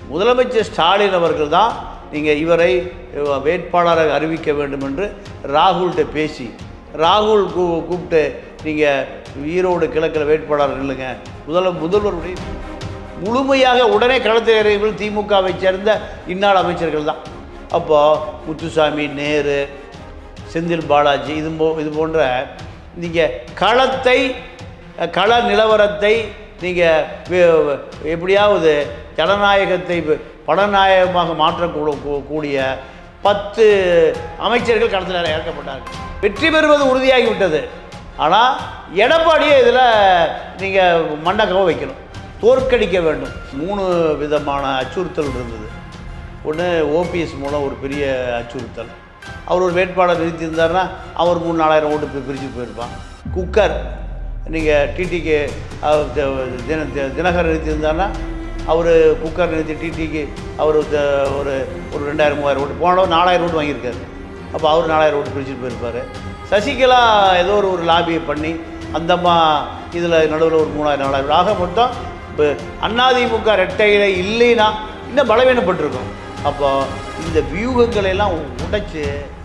முதலமைச்சர் ஸ்டாலின் அவர்கள் தான் நீங்கள் இவரை அஹ், வேட்பாளராக அறிவிக்க வேண்டும் என்று ராகுல்கிட்ட பேசி ராகுல் கூ கூப்பிட்டு நீங்கள் ஈரோடு கிழக்கில் வேட்பாளர் இல்லைங்க முதல முதல்வருடைய முழுமையாக உடனே களத்தில் இறங்கியவர்கள் திமுகவை சேர்ந்த இன்னாள் அமைச்சர்கள் தான் அப்போ முத்துசாமி நேரு செந்தில் பாலாஜி இது போ இது போன்ற நீங்கள் களத்தை அஹ், கள நிலவரத்தை நீங்கள் எப்படியாவது ஜனநாயகத்தை வ- படநாயகமாக மாற்றக்கூட கூ- கூடிய பத்து அமைச்சர்கள் களத்தில் இறக்கப்பட்டார்கள் வெற்றி பெறுவது உறுதியாகிவிட்டது ஆனால் எடப்பாடியை இதில் நீங்கள் மண்டக்கவ வைக்கணும் தோற்கடிக்க வேண்டும் மூணு விதமான அச்சுறுத்தல் இருந்தது ஒன்று ஓபிஎஸ் மூலம் ஒரு பெரிய அச்சுறுத்தல் அவர் ஒரு வேட்பாளர் நிறுத்தியிருந்தாருன்னா அவர் மூணு நாலாயிரம் ஓட்டு பி- பிரித்து போயிருப்பான் குக்கர் நீங்கள் டிடிக்கு தின தி- தினகரன் நிறுத்தியிருந்தாருன்னா அவர் குக்கர் நிறுத்தி டிடிக்கு அவர் ஒரு ஒரு ரெண்டாயிரம் மூவாயிரம் ஓட்டு போன தடவை நாலாயிரம் ஓட்டு வாங்கியிருக்காரு அப்போ அவர் நாலாயிரம் ஓட்டு பிரிச்சுட்டு போயிருப்பார் சசிகலா ஏதோ ஒரு ஒரு லாபியை பண்ணி அந்தம்மா இதில் நடுவில் ஒரு மூணாயிரம் நாலாயிரம் ஆக மொத்தம் இப்போ அதிமுக ரெட்டையில இல்லைன்னா இன்னும் பலவீனப்பட்டிருக்கும் அப்போ இந்த வியூகங்களை எல்லாம் உடைச்சு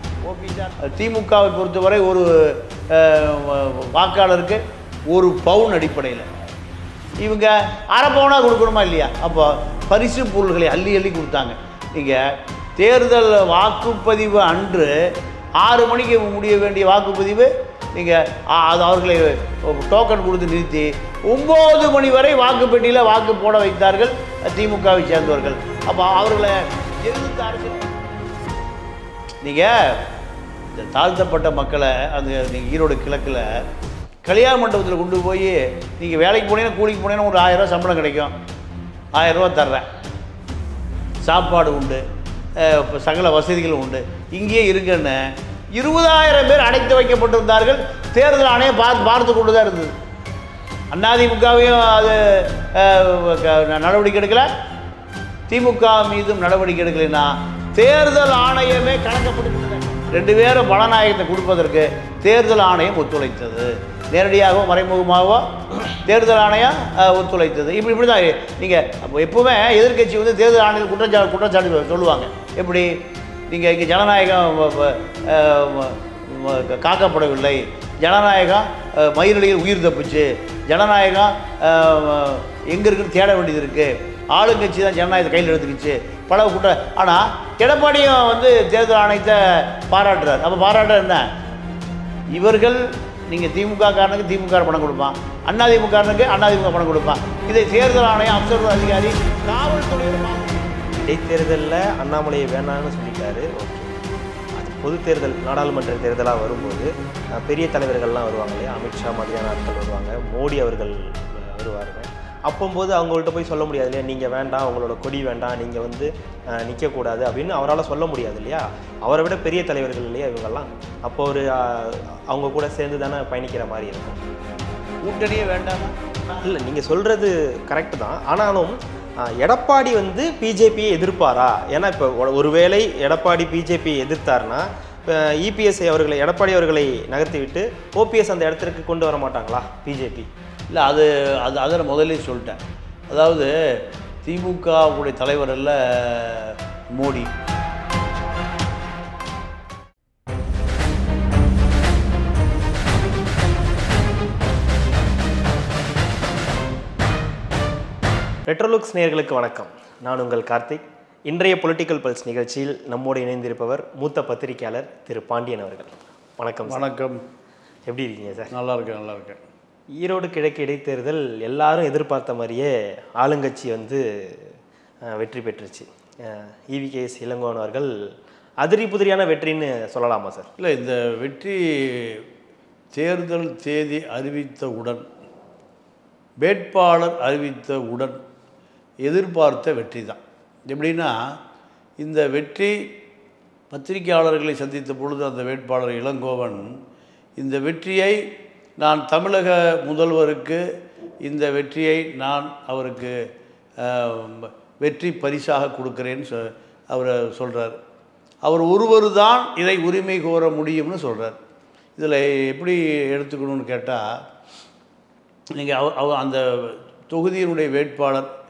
திமுகவை பொறுத்தவரை ஒரு அஹ், வ- வாக்காளருக்கு ஒரு பவுன் அடிப்படையில் இவங்க அரை பவுனாக கொடுக்கணுமா இல்லையா அப்போ பரிசு பொருள்களை அள்ளி அள்ளி கொடுத்தாங்க நீங்கள் தேர்தல் வாக்குப்பதிவு அன்று ஆறு மணிக்கு முடிய வேண்டிய வாக்குப்பதிவு நீங்கள் அது அவர்களை டோக்கன் கொடுத்து நிறுத்தி ஒம்பது மணி வரை வாக்குப்பெட்டியில் வாக்கு போட வைத்தார்கள் திமுகவை சேர்ந்தவர்கள் அப்போ அவர்களை எதிர்த்து அரசியல் நீங்கள் இந்த தாழ்த்தப்பட்ட மக்களை அந்த நீங்கள் ஈரோடு கிழக்கில் கல்யாண மண்டபத்தில் கொண்டு போய் நீங்கள் வேலைக்கு போனீங்கன்னா கூலிக்கு போனீங்கன்னா ஒரு ஆயிரரூவா சம்பளம் கிடைக்கும் ஆயிரரூவா தர்றேன் சாப்பாடு உண்டு அஹ், இப்ப சகல வசதிகளும் உண்டு இங்கேயே இருக்குன்னு இருபதாயிரம் பேர் அடைத்து வைக்கப்பட்டிருந்தார்கள் தேர்தல் ஆணையம் பார்த்து பார்த்து கொண்டு தான் இருந்தது அதிமுகவையும் அது அஹ், க- நடவடிக்கை எடுக்கல திமுக மீதும் நடவடிக்கை எடுக்கலைன்னா தேர்தல் ஆணையமே கலக்கப்படுகிறது ரெண்டு பேரும் பலநாயகத்தை கொடுப்பதற்கு தேர்தல் ஆணையம் ஒத்துழைத்தது நேரடியாகவோ மறைமுகமாகவோ தேர்தல் ஆணையம் அஹ், ஒத்துழைத்தது இப்படி இப்படி தான் நீங்கள் அப்போ எப்போவுமே எதிர்க்கட்சி வந்து தேர்தல் ஆணையம் குற்றச்சா குற்றச்சாட்டு சொல்லுவாங்க எப்படி நீங்கள் இங்கே ஜனநாயகம் வ- வ- அஹ், வ- வ- காக்கப்படவில்லை ஜனநாயகம் அஹ், மயிரிழையில் உயிர் தப்பிச்சு ஜனநாயகம் எங்கே இருக்குன்னு தேட வேண்டியது இருக்குது ஆளுங்கட்சி தான் ஜனநாயகத்தை கையில் எடுத்துக்கிச்சு பல குற்ற ஆனால் எடப்பாடியும் வந்து தேர்தல் ஆணையத்தை பாராட்டுறார் அப்போ பாராட்டுற என்ன இவர்கள் நீங்கள் திமுக காரனுக்கு திமுக பணம் கொடுப்பான் அண்ணா திமுக காரனுக்கு அண்ணா திமுக பணம் கொடுப்பான் இதை தேர்தல் ஆணையம் அப்சர்வர் அதிகாரி காவல்துறையினர் பார்க்கணும். இடைத்தேர்தலில் அண்ணாமலையை வேணான்னு சொல்லிட்டாரு ஓகே அது பொது தேர்தல் நாடாளுமன்ற தேர்தலாக வரும்போது அஹ், பெரிய தலைவர்கள்லாம் வருவாங்க இல்லையா அமித்ஷா மாதிரியான ஆட்கள் வருவாங்க மோடி அவர்கள் அஹ், வருவாருங்க அப்போம்போது அவங்கள்ட்ட போய் சொல்ல முடியாது இல்லையா நீங்கள் வேண்டாம் உங்களோட கொடி வேண்டாம் நீங்கள் வந்து அஹ், நிற்கக்கூடாது அப்படின்னு அவரால் சொல்ல முடியாது இல்லையா அவரை விட பெரிய தலைவர்கள் இல்லையா இவங்கெல்லாம் அப்போ ஒரு அஹ், அவங்க கூட சேர்ந்து தானே பயணிக்கிற மாதிரி இருக்கும் கூட்டணியே வேண்டாமா இல்லை நீங்கள் சொல்கிறது கரெக்டு தான் ஆனாலும் ஆஹ், எடப்பாடி வந்து பிஜேபியை எதிர்ப்பாரா ஏன்னா இப்போ ஒருவேளை எடப்பாடி பிஜேபியை எதிர்த்தாருன்னா இபிஎஸ்ஐ அவர்களை எடப்பாடி அவர்களை நகர்த்தி விட்டு ஓபிஎஸ் அந்த இடத்திற்கு கொண்டு வர மாட்டாங்களா பிஜேபி இல்லை அது அது அதை நான் முதல்ல சொல்லிட்டேன் அதாவது திமுகவுடைய தலைவர் அல்ல மோடி ரெட்ரோலுக்ஸ் நேயர்களுக்கு வணக்கம் நான் உங்கள் கார்த்திக் இன்றைய பொலிட்டிக்கல் பல்ஸ் நிகழ்ச்சியில் நம்மோடு இணைந்திருப்பவர் மூத்த பத்திரிகையாளர் திரு பாண்டியன் அவர்கள் வணக்கம் சார். வணக்கம் எப்படி இருக்கீங்க சார் நல்லா இருக்கேன் நல்லா இருக்கேன் ஈரோடு கிழக்கு இடைத்தேர்தல் எல்லாரும் எதிர்பார்த்த மாதிரியே ஆளுங்கட்சி வந்து அஹ், வெற்றி பெற்றுச்சு இவிகேஎஸ் இளங்கோவன் அவர்கள் அதிரி புதிரியான வெற்றின்னு சொல்லலாமா சார் இல்லை இந்த வெற்றி தேர்தல் தேதி அறிவித்தவுடன் வேட்பாளர் அறிவித்தவுடன் எதிர்பார்த்த வெற்றி தான் எப்படின்னா இந்த வெற்றி பத்திரிகையாளர்களை சந்தித்த பொழுது அந்த வேட்பாளர் இளங்கோவன் இந்த வெற்றியை நான் தமிழக முதல்வருக்கு இந்த வெற்றியை நான் அவருக்கு ஆஹ், வெற்றி பரிசாக கொடுக்கிறேன்னு சொ அவர் சொல்கிறார் அவர் ஒருவர் தான் இதை உரிமை கோர முடியும்னு சொல்கிறார் இதில் எப்படி எடுத்துக்கணும்னு கேட்டால் நீங்கள் அவ அவ அந்த தொகுதியினுடைய வேட்பாளர்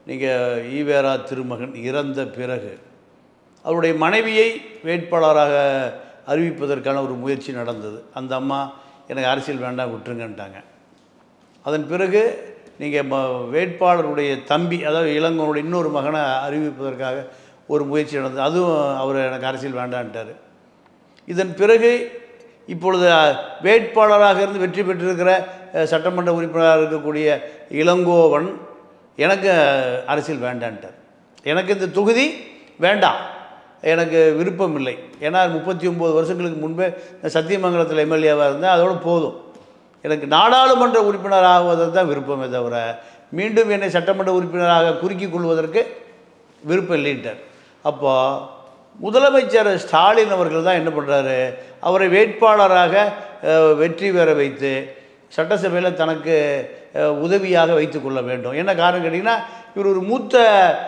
நீங்கள் ஈவேரா திருமகன் இறந்த பிறகு அவருடைய மனைவியை வேட்பாளராக அறிவிப்பதற்கான ஒரு முயற்சி நடந்தது அந்த அம்மா எனக்கு அரசியல் வேண்டாம் விட்டுருங்கன்ட்டாங்க அதன் பிறகு நீங்கள் ம வேட்பாளருடைய தம்பி அதாவது இளங்கோனுடைய இன்னொரு மகனை அறிவிப்பதற்காக ஒரு முயற்சி நடந்தது அதுவும் அவர் எனக்கு அரசியல் வேண்டான்ட்டார் இதன் பிறகு இப்பொழுது அஹ், வேட்பாளராக இருந்து வெற்றி பெற்றிருக்கிற அஹ், சட்டமன்ற உறுப்பினராக இருக்கக்கூடிய இளங்கோவன் எனக்கு அஹ், அரசியல் வேண்டான்ட்டார் எனக்கு இந்த தொகுதி வேண்டாம் எனக்கு விருப்பம் இல்லை ஏன்னா முப்பத்தி ஒம்பது வருஷங்களுக்கு முன்பே நான் சத்தியமங்கலத்தில் எம்எல்ஏவாக இருந்தேன் அதோடு போதும் எனக்கு நாடாளுமன்ற உறுப்பினர் ஆகுவதற்கு தான் விருப்பமே தவிர மீண்டும் என்னை சட்டமன்ற உறுப்பினராக குறுக்கிக் கொள்வதற்கு விருப்பம் இல்லைன்ட்டார் அப்போ முதலமைச்சர் ஸ்டாலின் அவர்கள் தான் என்ன பண்ணுறாரு அவரை வேட்பாளராக அஹ், வெற்றி பெற வைத்து சட்டசபையில் தனக்கு அஹ், உதவியாக வைத்து கொள்ள வேண்டும் என்ன காரணம் கேட்டிங்கன்னா இவர் ஒரு மூத்த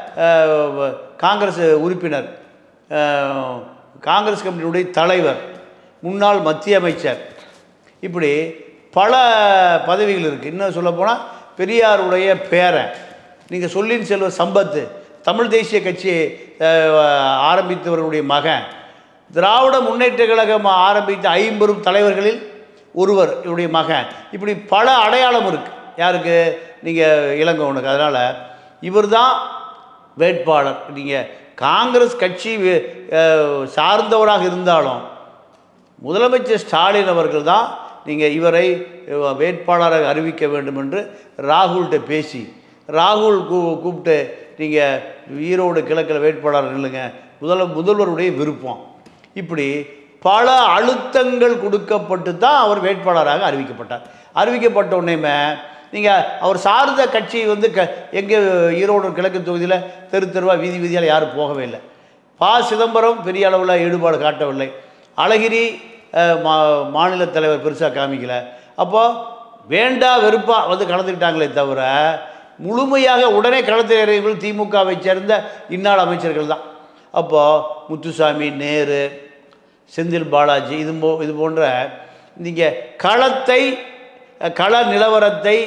அஹ், காங்கிரஸ் உறுப்பினர் அஹ், காங்கிரஸ் கமிட்டியுடைய தலைவர் முன்னாள் மத்திய அமைச்சர் இப்படி பல பதவிகள் இருக்குது இன்னும் சொல்லப்போனால் பெரியாருடைய பேரன் நீங்கள் சொல்லின் செல்வ சம்பத்து தமிழ் தேசிய கட்சி அஹ், ஆரம்பித்தவர்களுடைய மகன் திராவிட முன்னேற்ற கழகம் ஆரம்பித்த ஐம்பெரும் தலைவர்களில் ஒருவர் இவருடைய மகன் இப்படி பல அடையாளம் இருக்குது யாருக்கு நீங்கள் இளங்கோவனுக்கு அதனால் இவர் தான் வேட்பாளர் நீங்கள் காங்கிரஸ் கட்சி வே- அஹ், சார்ந்தவராக இருந்தாலும் முதலமைச்சர் ஸ்டாலின் அவர்கள் தான் நீங்கள் இவரை அஹ், வேட்பாளராக அறிவிக்க வேண்டும் என்று ராகுல்கிட்ட பேசி ராகுல் கூ கூப்பிட்டு நீங்கள் ஈரோடு கிழக்கில் வேட்பாளர் நில்லுங்க முதல முதல்வருடைய விருப்பம் இப்படி பல அழுத்தங்கள் கொடுக்கப்பட்டு தான் அவர் வேட்பாளராக அறிவிக்கப்பட்டார் அறிவிக்கப்பட்ட உடனேமே நீங்கள் அவர் சார்ந்த கட்சி வந்து க எங்கே ஈரோடு கிழக்கு தொகுதியில் தெரு தெருவாக வீதி வீதியால் யாரும் போகவே இல்லை ப சிதம்பரம் பெரிய அளவில் ஈடுபாடு காட்டவில்லை அழகிரி அஹ், மா மாநில தலைவர் பெருசாக காமிக்கல அப்போ வேண்டா வெறுப்பா வந்து கலந்துக்கிட்டாங்களே தவிர முழுமையாக உடனே களத்தில் இறங்கியவர்கள் திமுகவை சேர்ந்த இன்னாள் அமைச்சர்கள் தான் அப்போது முத்துசாமி நேரு செந்தில் பாலாஜி இது போ இது போன்ற நீங்கள் களத்தை அஹ், கள நிலவரத்தை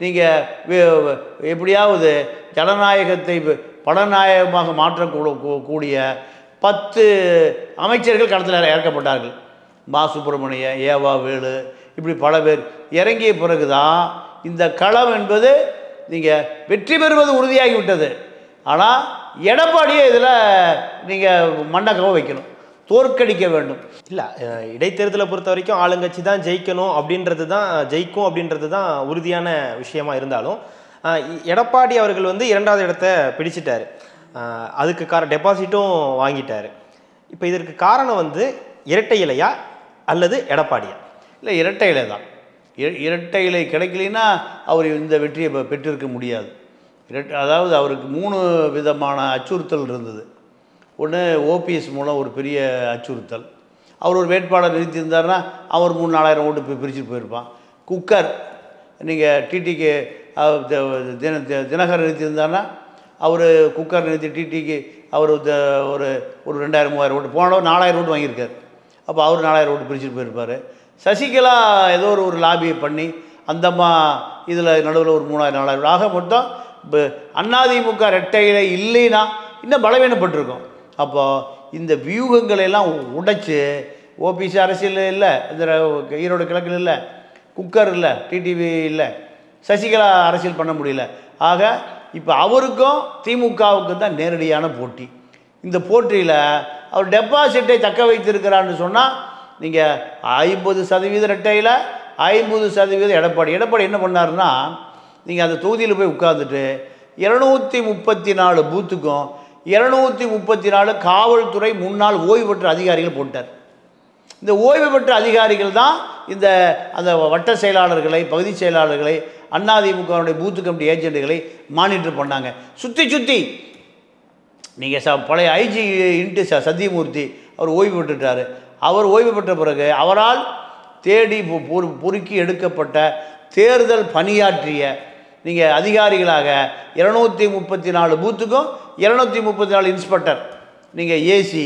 நீங்கள் எப்படியாவது ஜனநாயகத்தை வ- படநாயகமாக மாற்றக்கூட கூ- கூடிய பத்து அமைச்சர்கள் களத்தில் இறக்கப்பட்டார்கள் மா சுப்பிரமணிய ஏவா வேலு இப்படி பல பேர் இறங்கிய பிறகு தான் இந்த களம் என்பது நீங்கள் வெற்றி பெறுவது உறுதியாகிவிட்டது ஆனால் எடப்பாடியை இதில் நீங்கள் மண்டக்கவ வைக்கணும் தோற்கடிக்க வேண்டும் இல்லை இடைத்தேர்தலை பொறுத்த வரைக்கும் ஆளுங்கட்சி தான் ஜெயிக்கணும் அப்படின்றது தான் ஜெயிக்கும் அப்படின்றது தான் உறுதியான விஷயமா இருந்தாலும் அஹ், எ- எடப்பாடி அவர்கள் வந்து இரண்டாவது இடத்த பிடிச்சிட்டாரு அஹ், அதுக்கு கார டெபாசிட்டும் வாங்கிட்டாரு இப்போ இதற்கு காரணம் வந்து இரட்டை இலையா அல்லது எடப்பாடியா இல்லை இரட்டை இலை தான் இர- இரட்டை இலை கிடைக்கலைன்னா அவர் இந்த வெற்றியை பெ- பெற்றிருக்க முடியாது இரட்டை அதாவது அவருக்கு மூணு விதமான அச்சுறுத்தல் இருந்தது ஒன்று ஓபிஎஸ் மூலம் ஒரு பெரிய அச்சுறுத்தல் அவர் ஒரு வேட்பாளர் நிறுத்தியிருந்தாருன்னா அவர் மூணு நாலாயிரம் ஓட்டு போய் பிரிச்சுட்டு போயிருப்பான் குக்கர் நீங்கள் டிடிக்கு தின தி- தினகரன் நிறுத்தியிருந்தாருன்னா அவர் குக்கர் நிறுத்தி டிடிக்கு அவர் த- ஒரு ஒரு ரெண்டாயிரம் மூவாயிரம் ஓட்டு போனவர் நாலாயிரம் ஓட்டு வாங்கியிருக்காரு அப்போ அவர் நாலாயிரம் ஓட்டு பிரிச்சுட்டு போயிருப்பார் சசிகலா ஏதோ ஒரு ஒரு லாபியை பண்ணி அந்தம்மா இதில் நடுவில் ஒரு மூணாயிரம் நாலாயிரம் ஆக மொத்தம் இப்போ அதிமுக ரெட்டையில இல்லைன்னா இன்னும் பலவீனப்பட்டிருக்கும் அப்போ இந்த வியூகங்களை எல்லாம் உடைச்சு ஓபிசி அரசியல் இல்லை இந்த ர- ஈரோடு கிழக்கில் இல்லை குக்கர் இல்லை டிடிவி இல்லை சசிகலா அரசியல் பண்ண முடியல ஆக இப்போ அவருக்கும் திமுகவுக்கும் தான் நேரடியான போட்டி இந்த போட்டியில் அவர் டெபாசிட்டை தக்க வைத்திருக்கிறான்னு சொன்னால் நீங்கள் ஐம்பது சதவீத ரெட்டையில் ஐம்பது சதவீதம் எடப்பாடி எடப்பாடி என்ன பண்ணாருன்னா நீங்கள் அந்த தொகுதியில் போய் உட்காந்துட்டு இரநூத்தி முப்பத்தி நாலு பூத்துக்கும் இரநூத்தி முப்பத்தி நாலு காவல்துறை முன்னாள் ஓய்வு பெற்ற அதிகாரிகள் போட்டார் இந்த ஓய்வு பெற்ற அதிகாரிகள் தான் இந்த அந்த வட்ட செயலாளர்களை பகுதி செயலாளர்களை அதிமுகவுடைய பூத்து கமிட்டி ஏஜென்ட்டுகளை மானிட்டர் பண்ணாங்க சுற்றி சுற்றி நீங்கள் ச பழைய ஐஜி இன்ட்டு ச சத்தியமூர்த்தி அவர் ஓய்வு பெற்றுட்டார் அவர் ஓய்வு பெற்ற பிறகு அவரால் தேடி பொ- பொறு பொறுக்கி எடுக்கப்பட்ட தேர்தல் பணியாற்றிய நீங்கள் அதிகாரிகளாக இருநூத்தி முப்பத்தி நாலு பூத்துக்கும் இருநூத்தி முப்பத்தி நாலு இன்ஸ்பெக்டர் நீங்கள் ஏசி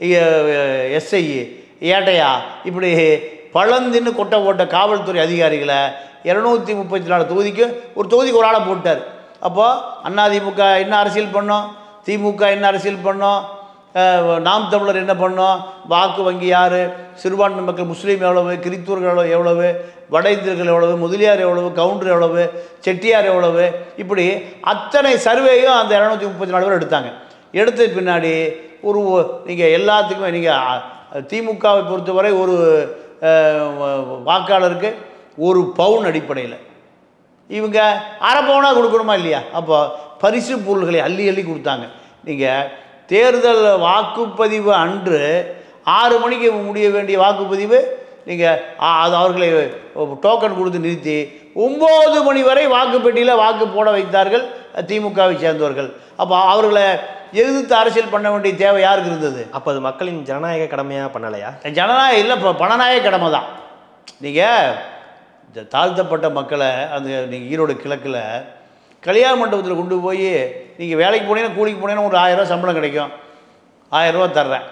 எஸ்ஐ ஏட்டையா இப்படி பழந்தின்னு கொட்டை போட்ட காவல்துறை அதிகாரிகளை இரநூத்தி முப்பத்தி நாலு தொகுதிக்கு ஒரு தொகுதிக்கு ஒரு ஆளை போட்டார் அப்போ அதிமுக என்ன அரசியல் பண்ணோம் திமுக என்ன அரசியல் பண்ணோம் அஹ், நாம் தமிழர் என்ன பண்ணோம் வாக்கு வங்கி யார் சிறுபான்மை மக்கள் முஸ்லீம் எவ்வளவு கிறித்தூர்கள் எவ்வளவு எவ்வளவு வட இந்தியர்கள் எவ்வளவு முதலியார் எவ்வளவு கவுண்டர் எவ்வளவு செட்டியார் எவ்வளவு இப்படி அத்தனை சர்வேயும் அந்த இரநூத்தி முப்பத்தி நாலு பேர் எடுத்தாங்க எடுத்த பின்னாடி ஒரு நீங்கள் எல்லாத்துக்குமே நீங்கள் திமுகவை பொறுத்தவரை ஒரு அஹ், வ- வாக்காளருக்கு ஒரு பவுன் அடிப்படையில் இவங்க அரை பவுனாக கொடுக்கணுமா இல்லையா அப்போ பரிசு பொருள்களை அள்ளி அள்ளி கொடுத்தாங்க நீங்கள் தேர்தல் வாக்குப்பதிவு அன்று ஆறு மணிக்கு முடிய வேண்டிய வாக்குப்பதிவு நீங்கள் அது அவர்களை டோக்கன் கொடுத்து நிறுத்தி ஒம்பது மணி வரை வாக்குப்பெட்டியில் வாக்கு போட வைத்தார்கள் திமுகவை சேர்ந்தவர்கள் அப்போ அவர்களை எதிர்த்து அரசியல் பண்ண வேண்டிய தேவை யாருக்கு இருந்தது அப்போ அது மக்களின் ஜனநாயக கடமையாக பண்ணலையா ஜனநாயகம் இல்லை இப்போ பணநாயக கடமை தான் நீங்கள் இந்த தாழ்த்தப்பட்ட மக்களை அந்த நீங்கள் ஈரோடு கிழக்கில் கல்யாண மண்டபத்தில் கொண்டு போய் நீங்கள் வேலைக்கு போனீங்கன்னா கூலிக்கு போனீங்கன்னா ஒரு ஆயிரரூவா சம்பளம் கிடைக்கும் ஆயிரரூவா தர்றேன்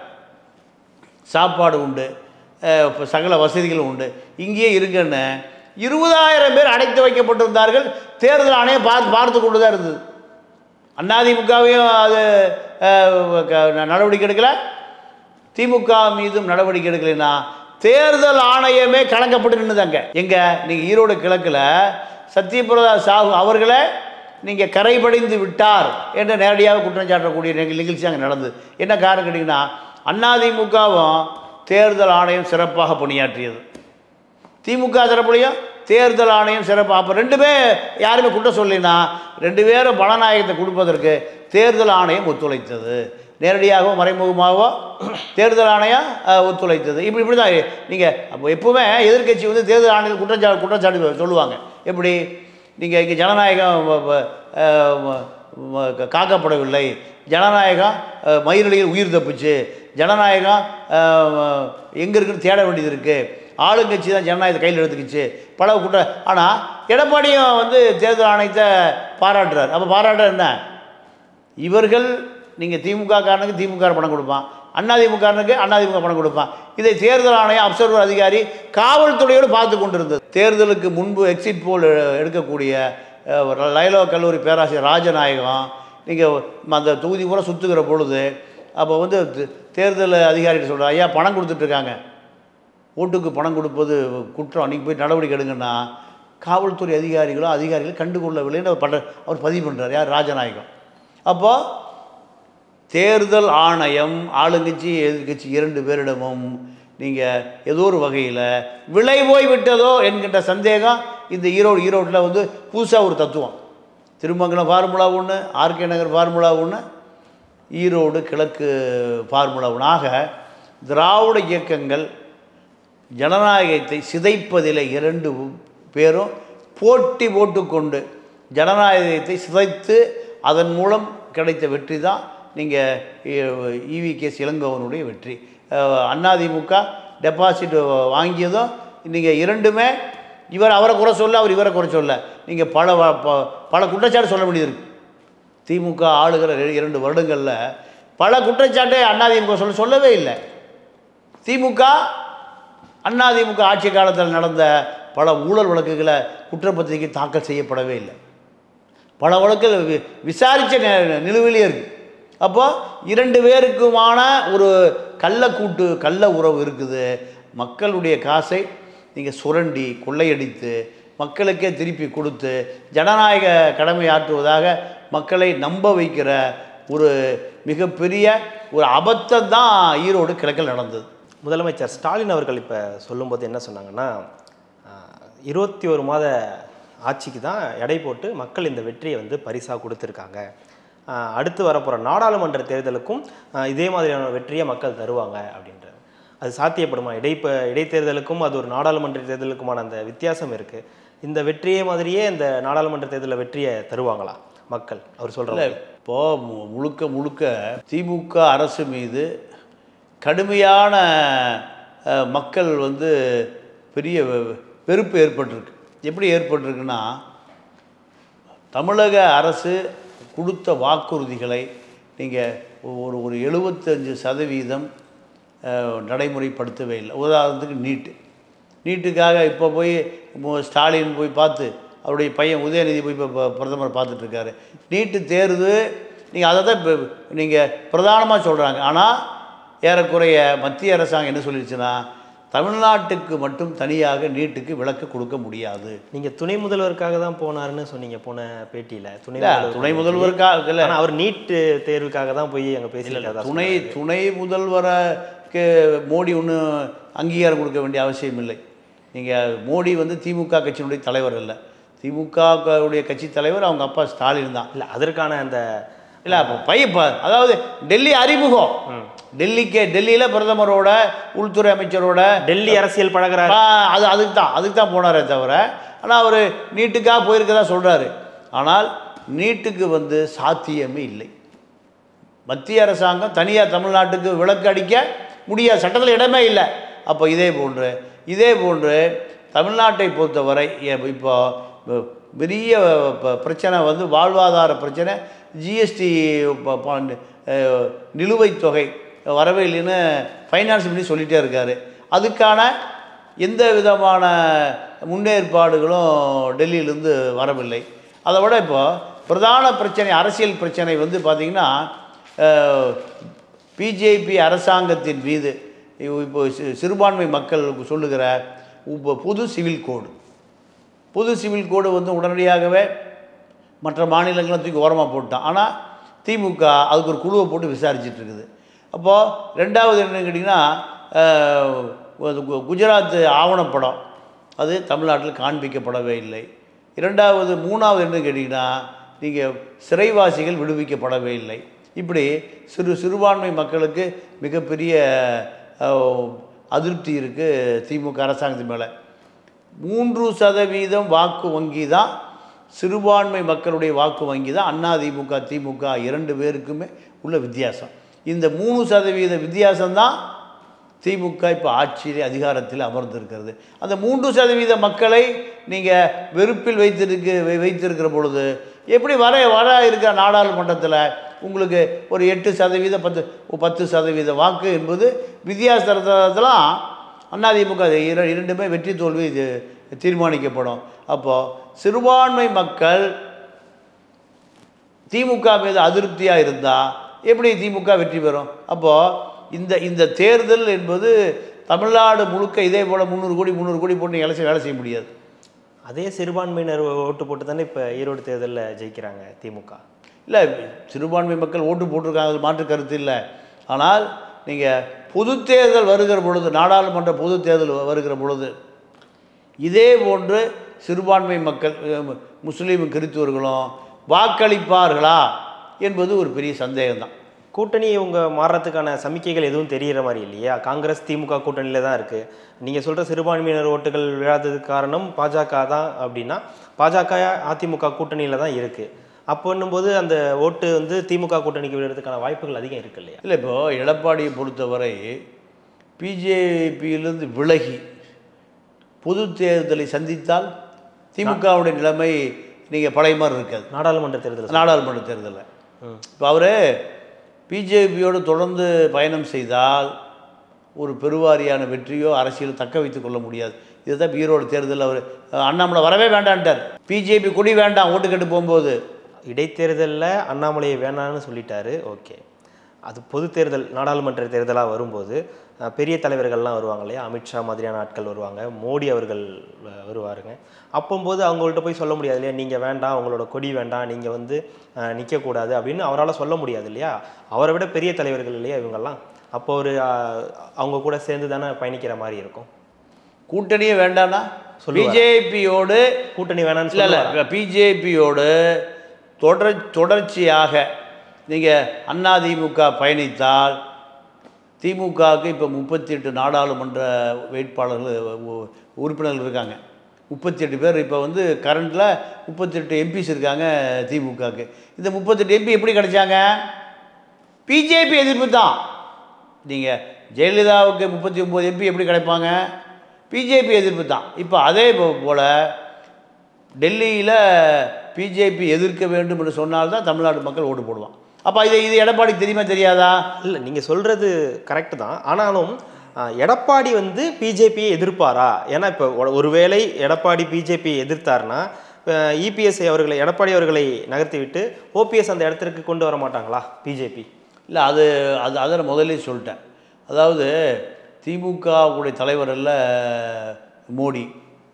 சாப்பாடு உண்டு அஹ், இப்ப சகல வசதிகளும் உண்டு இங்கேயே இருக்குன்னு இருபதாயிரம் பேர் அடைத்து வைக்கப்பட்டிருந்தார்கள் தேர்தல் ஆணையம் பார்த்து பார்த்து கொண்டு தான் இருந்தது அதிமுகவையும் அது அஹ், க- நடவடிக்கை எடுக்கல திமுக மீதும் நடவடிக்கை எடுக்கலைன்னா தேர்தல் ஆணையமே கலங்கப்பட்டு நின்றுதாங்க எங்க நீங்கள் ஈரோடு கிழக்கில் சத்யபிரதா சாஹூ அவர்களை நீங்கள் கரைபடிந்து விட்டார் என்று நேரடியாக குற்றம் சாட்டக்கூடிய நிக- நிகழ்ச்சி அங்கே நடந்தது என்ன காரணம் கேட்டிங்கன்னா அதிமுகவும் தேர்தல் ஆணையம் சிறப்பாக பணியாற்றியது திமுக தரப்புலையும் தேர்தல் ஆணையம் சிறப்பு அப்போ ரெண்டுமே யாருமே குற்றம் சொல்லினா ரெண்டு பேரும் பணநாயகத்தை கொடுப்பதற்கு தேர்தல் ஆணையம் ஒத்துழைத்தது நேரடியாகவோ மறைமுகமாகவோ தேர்தல் ஆணையம் அஹ், ஒத்துழைத்தது இப்படி இப்படி தான் நீங்கள் அப்போ எப்பவுமே எதிர்க்கட்சி வந்து தேர்தல் ஆணையம் குற்றச்சா குற்றச்சாட்டு சொல்லுவாங்க எப்படி நீங்கள் இங்கே ஜனநாயகம் வ- வ- அஹ், வ- வ- காக்கப்படவில்லை ஜனநாயகம் அஹ், மயிரிழையில் உயிர் தப்புச்சு ஜனநாயகம் எங்கே இருக்குன்னு தேட வேண்டியது இருக்குது ஆளுங்கட்சி தான் ஜனநாயகத்தை கையில் எடுத்துக்கிச்சு பல குற்ற ஆனால் எடப்பாடியும் வந்து தேர்தல் ஆணையத்தை பாராட்டுறார் அப்போ பாராட்டுற என்ன இவர்கள் நீங்கள் திமுக காரனுக்கு திமுக பணம் கொடுப்பான் அதிமுகனுக்கு அதிமுக பணம் கொடுப்பான் இதை தேர்தல் ஆணையம் அப்சர்வர் அதிகாரி காவல்துறையோடு பார்த்து கொண்டிருந்தது தேர்தலுக்கு முன்பு எக்ஸிட் போல் எடுக்கக்கூடிய அஹ், ஒரு லைலோ கல்லூரி பேராசிரியர் ராஜநாயகம் நீங்கள் அந்த தொகுதி பூரா சுற்றுகிற பொழுது அப்போ வந்து தே- தேர்தல் அதிகாரிகிட்ட சொல்கிறார் ஐயா பணம் கொடுத்துட்ருக்காங்க ஓட்டுக்கு பணம் கொடுப்பது குற்றம் அன்றைக்கி போய் நடவடிக்கை எடுங்கன்னா காவல்துறை அதிகாரிகளோ அதிகாரிகளும் கண்டுகொள்ளவில்லைன்னு அவர் பண்ணுற அவர் பதிவு பண்ணுறார் யார் ராஜநாயகம் அப்போது தேர்தல் ஆணையம் ஆளுங்கட்சி எதிர்க்கட்சி இரண்டு பேரிடமும் நீங்கள் ஏதோ ஒரு வகையில் விலை போய் விட்டதோ என்கின்ற சந்தேகம் இந்த ஈரோடு ஈரோட்டில் வந்து புதுசாக ஒரு தத்துவம் திருமங்கலம் ஃபார்முலா ஒன்று ஆர்கே நகர் ஃபார்முலா ஒன்று ஈரோடு கிழக்கு ஃபார்முலா ஒன்று ஆக திராவிட இயக்கங்கள் ஜனநாயகத்தை சிதைப்பதில் இரண்டு பேரும் போட்டி போட்டுக்கொண்டு ஜனநாயகத்தை சிதைத்து அதன் மூலம் கிடைத்த வெற்றி தான் நீங்கள் இவி கே இளங்கோவனுடைய வெற்றி அஹ் அதிமுக டெபாசிட் வாங்கியதும் நீங்கள் இரண்டுமே இவர் அவரை குறை சொல்ல அவர் இவரை குறை சொல்ல நீங்கள் பல வ- ப- பல குற்றச்சாட்டு சொல்ல வேண்டியது இருக்கு திமுக ஆளுகிற ரெ- இரண்டு வருடங்களில் பல குற்றச்சாட்டை அதிமுக சொல்ல சொல்லவே இல்லை திமுக அதிமுக ஆட்சி காலத்தில் நடந்த பல ஊழல் வழக்குகளை குற்றப்பத்திரிகை தாக்கல் செய்யப்படவே இல்லை பல வழக்குகள் வி- விசாரித்த நி- நிலுவையிலே இருக்கு அப்போ இரண்டு பேருக்குமான ஒரு கள்ளக்கூட்டு கள்ள உறவு இருக்குது மக்களுடைய காசை நீங்கள் சுரண்டி கொள்ளையடித்து மக்களுக்கே திருப்பி கொடுத்து ஜனநாயக கடமை ஆற்றுவதாக மக்களை நம்ப வைக்கிற ஒரு மிகப்பெரிய ஒரு அபத்தம் தான் ஈரோடு கிழக்கில் நடந்தது முதலமைச்சர் ஸ்டாலின் அவர்கள் இப்போ சொல்லும்போது என்ன சொன்னாங்கன்னா இருபத்தி ஒரு மாத ஆட்சிக்கு தான் எடை போட்டு மக்கள் இந்த வெற்றியை வந்து பரிசாக கொடுத்துருக்காங்க ஆஹ் அடுத்து வரப்போகிற நாடாளுமன்ற தேர்தலுக்கும் ஆஹ் இதே மாதிரியான வெற்றியை மக்கள் தருவாங்க அப்படின்ற அது சாத்தியப்படுமா இடைப்ப இடைத்தேர்தலுக்கும் அது ஒரு நாடாளுமன்ற தேர்தலுக்குமான அந்த வித்தியாசம் இருக்குது இந்த வெற்றியே மாதிரியே இந்த நாடாளுமன்ற தேர்தலில் வெற்றியை தருவாங்களா மக்கள் அவர் இல்லை சொல்கிறாங்க இப்போது மு- முழுக்க முழுக்க திமுக அரசு மீது கடுமையான அஹ், மக்கள் வந்து பெரிய வெ- வெறுப்பு ஏற்பட்டிருக்கு எப்படி ஏற்பட்டிருக்குன்னா தமிழக அரசு கொடுத்த வாக்குறுதிகளை நீங்கள் ஒரு ஒரு எழுபத்தஞ்சு சதவீதம் அஹ், நடைமுறைப்படுத்தவே இல்லை உதாரணத்துக்கு நீட்டு நீட்டுக்காக இப்போ போய் மு- ஸ்டாலின் போய் பார்த்து அவருடைய பையன் உதயநிதி போய் இப்போ பிரதமர் பார்த்துட்டு இருக்காரு நீட்டு தேர்வு நீங்கள் அதை தான் இப்போ நீங்கள் பிரதானமாக சொல்கிறாங்க ஆனால் ஏறக்குறைய மத்திய அரசாங்கம் என்ன சொல்லிடுச்சுன்னா தமிழ்நாட்டுக்கு மட்டும் தனியாக நீட்டுக்கு விலக்கு கொடுக்க முடியாது நீங்க துணை முதல்வருக்காக தான் போனாருன்னு சொன்னீங்க போன பேட்டியில துணை இல்ல, துணை முதல்வருக்காக இல்லை ஆனா அவர் நீட் தேர்வுக்காக தான் போய் அங்க பேசியிருக்காரு துணை துணை முதல்வருக்கு மோடி ஒன்றும் அங்கீகாரம் கொடுக்க வேண்டிய அவசியம் இல்லை நீங்கள் மோடி வந்து திமுக கட்சியினுடைய தலைவர் இல்லை திமுகவுடைய கட்சி தலைவர் அவங்க அப்பா ஸ்டாலின் தான் இல்ல அதற்கான அந்த இல்லை அப்போ பையன் ப- அதாவது டெல்லி அறிமுகம் டெல்லிக்கு டெல்லியில் பிரதமரோட உள்துறை அமைச்சரோட டெல்லி அரசியல் பழகுறாரு ஆ, அது அதுக்கு தான் அதுக்கு தான் போனாரே தவிர ஆனால் அவர் நீட்டுக்காக போயிருக்கதா சொல்கிறாரு ஆனால் நீட்டுக்கு வந்து சாத்தியமே இல்லை மத்திய அரசாங்கம் தனியாக தமிழ்நாட்டுக்கு விலக்கு அடிக்க முடியாது சட்டத்தில் இடமே இல்லை அப்போ இதே போன்று இதே போன்று தமிழ்நாட்டை பொறுத்தவரை எ- இப்போ ப- பெரிய ப- பிரச்சனை வந்து வாழ்வாதார பிரச்சனை ஜிஎஸ்டி நிலுவைத் தொகை வரவே இல்லைன்னு ஃபைனான்ஸ் பண்ணி சொல்லிகிட்டே இருக்காரு அதுக்கான எந்த விதமான முன்னேற்பாடுகளும் டெல்லியிலேருந்து வரவில்லை அதை விட இப்போ பிரதான பிரச்சனை அரசியல் பிரச்சனை வந்து பார்த்திங்கன்னா பிஜேபி அரசாங்கத்தின் மீது இவ் இப்போ சி- சிறுபான்மை மக்கள் சொல்லுகிற உப்ப- புது சிவில் கோடு புது சிவில் கோடு வந்து உடனடியாகவே மற்ற மாநிலங்களை தூக்கி ஓரமாக போட்டான் ஆனால் திமுக அதுக்கு ஒரு குழுவை போட்டு விசாரிச்சிட்டு இருக்குது அப்போது ரெண்டாவது என்னன்னு கேட்டிங்கன்னா அஹ், அது கு- குஜராத் ஆவணப்படம் அது தமிழ்நாட்டில் காண்பிக்கப்படவே இல்லை இரண்டாவது மூணாவது என்னன்னு கேட்டிங்கன்னா நீங்கள் சிறைவாசிகள் விடுவிக்கப்படவே இல்லை இப்படி சிறு சிறுபான்மை மக்களுக்கு மிகப்பெரிய அஹ், அதிருப்தி இருக்குது திமுக அரசாங்கத்து மேலே மூன்று சதவீதம் வாக்கு வங்கி தான் சிறுபான்மை மக்களுடைய வாக்கு வங்கி தான் அதிமுக திமுக இரண்டு பேருக்குமே உள்ள வித்தியாசம் இந்த மூணு சதவீத வித்தியாசம்தான் திமுக இப்போ ஆட்சியிலே அதிகாரத்தில் அமர்ந்திருக்கிறது அந்த மூன்று சதவீத மக்களை நீங்கள் வெறுப்பில் வைத்திருக்க வை- வைத்திருக்கிற பொழுது எப்படி வர வர இருக்கிற நாடாளுமன்றத்தில் உங்களுக்கு ஒரு எட்டு சதவீத பத்து பத்து சதவீத வாக்கு என்பது வித்தியாசத்தெல்லாம் அதிமுக இர- இரண்டுமே வெற்றி தோல்வி இது தீர்மானிக்கப்படும் அப்போது சிறுபான்மை மக்கள் திமுக மீது அதிருப்தியாக இருந்தால் எப்படி திமுக வெற்றி பெறும் அப்போது இந்த இந்த தேர்தல் என்பது தமிழ்நாடு முழுக்க இதே போல் முந்நூறு கோடி முந்நூறு கோடி போட்டு நீங்கள் வேலை செய்ய வேலை செய்ய முடியாது அதே சிறுபான்மையினர் ஓட்டு போட்டு தானே இப்போ ஈரோடு தேர்தலில் ஜெயிக்கிறாங்க திமுக இல்லை சிறுபான்மை மக்கள் ஓட்டு போட்டிருக்காங்க அது மாற்று கருத்து இல்லை ஆனால் நீங்கள் பொது தேர்தல் வருகிற பொழுது நாடாளுமன்ற பொது தேர்தல் வ- வருகிற பொழுது இதே போன்று சிறுபான்மை மக்கள் அஹ், முஸ்லீம் கிறித்துவர்களும் வாக்களிப்பார்களா என்பது ஒரு பெரிய சந்தேகம்தான் கூட்டணி இவங்க மாறுறதுக்கான சமிக்கைகள் எதுவும் தெரியிற மாதிரி இல்லையா காங்கிரஸ் திமுக கூட்டணியில் தான் இருக்குது நீங்கள் சொல்கிற சிறுபான்மையினர் ஓட்டுகள் விழாததுக்கு காரணம் பாஜக தான் அப்படின்னா பாஜக அதிமுக கூட்டணியில் தான் இருக்குது அப்போன்னும்போது அந்த ஓட்டு வந்து திமுக கூட்டணிக்கு விழுறதுக்கான வாய்ப்புகள் அதிகம் இருக்கு இல்லையா இல்லை இப்போ எடப்பாடியை பொறுத்தவரை பிஜேபியிலிருந்து விலகி பொது தேர்தலை சந்தித்தால் திமுகவுடைய நிலைமை நீங்கள் பழைய மாதிரி இருக்காது நாடாளுமன்ற தேர்தல் நாடாளுமன்ற தேர்தலில் ம். இப்போ அவர் பிஜேபியோடு தொடர்ந்து பயணம் செய்தால் ஒரு பெருவாரியான வெற்றியோ அரசியல் தக்க வைத்துக் கொள்ள முடியாது இதுதான் ஈரோடு தேர்தலில் அவர் அண்ணாமலை வரவே வேண்டான்ட்டார் பிஜேபி கொடி வேண்டாம் ஓட்டு கேட்டு போகும்போது இடைத்தேர்தலில் அண்ணாமலையை வேணான்னு சொல்லிட்டாரு ஓகே அது பொது தேர்தல் நாடாளுமன்ற தேர்தலாக வரும்போது அஹ், பெரிய தலைவர்கள்லாம் வருவாங்க இல்லையா அமித்ஷா மாதிரியான ஆட்கள் வருவாங்க மோடி அவர்கள் வ- வருவாருங்க அப்போம்போது அவங்கள்ட்ட போய் சொல்ல முடியாது இல்லையா நீங்கள் வேண்டாம் உங்களோட கொடி வேண்டாம் நீங்கள் வந்து அஹ், நிற்கக்கூடாது அப்படின்னு அவரால் சொல்ல முடியாது இல்லையா அவரை விட பெரிய தலைவர்கள் இல்லையா இவங்கெல்லாம் அப்போ ஒரு அஹ், அவங்க கூட சேர்ந்து தானே பயணிக்கிற மாதிரி இருக்கும் கூட்டணியே வேண்டாம்னா சொல்லுவார். பிஜேபியோடு கூட்டணி வேணான்னு இல்லை சொல்லுவாரா? இல்லை பிஜேபியோடு தொடர் தொடர்ச்சியாக நீங்கள் அதிமுக பயணித்தால் திமுகவுக்கு இப்போ முப்பத்தி எட்டு நாடாளுமன்ற வேட்பாளர்கள் உ- உறுப்பினர்கள் இருக்காங்க முப்பத்தி எட்டு பேர் இப்போ வந்து கரண்டில் முப்பத்தெட்டு எம்பிஸ் இருக்காங்க திமுகவுக்கு இந்த முப்பத்தெட்டு எம்பி எப்படி கிடைச்சாங்க பிஜேபி எதிர்ப்பு தான் நீங்கள் ஜெயலலிதாவுக்கு முப்பத்தி ஒம்பது எம்பி எப்படி கிடைப்பாங்க பிஜேபி எதிர்ப்பு தான் இப்போ அதே போ- போல் டெல்லியில் பிஜேபி எதிர்க்க வேண்டும் என்று சொன்னால்தான் தமிழ்நாடு மக்கள் ஓட்டு போடுவான் அப்போ இது இது எடப்பாடி தெரியுமா தெரியாதா இல்லை நீங்கள் சொல்கிறது கரெக்டு தான் ஆனாலும் ஆஹ், எடப்பாடி வந்து பிஜேபியை எதிர்ப்பாரா ஏன்னா இப்போ ஒருவேளை எடப்பாடி பிஜேபியை எதிர்த்தாருன்னா இபிஎஸ் அவர்களை எடப்பாடி அவர்களை நகர்த்திவிட்டு ஓபிஎஸ் அந்த இடத்திற்கு கொண்டு வர மாட்டாங்களா பிஜேபி இல்லை அது அது அதை நான் முதல்லயே சொல்லிட்டேன் அதாவது திமுகவுடைய தலைவர் அல்ல மோடி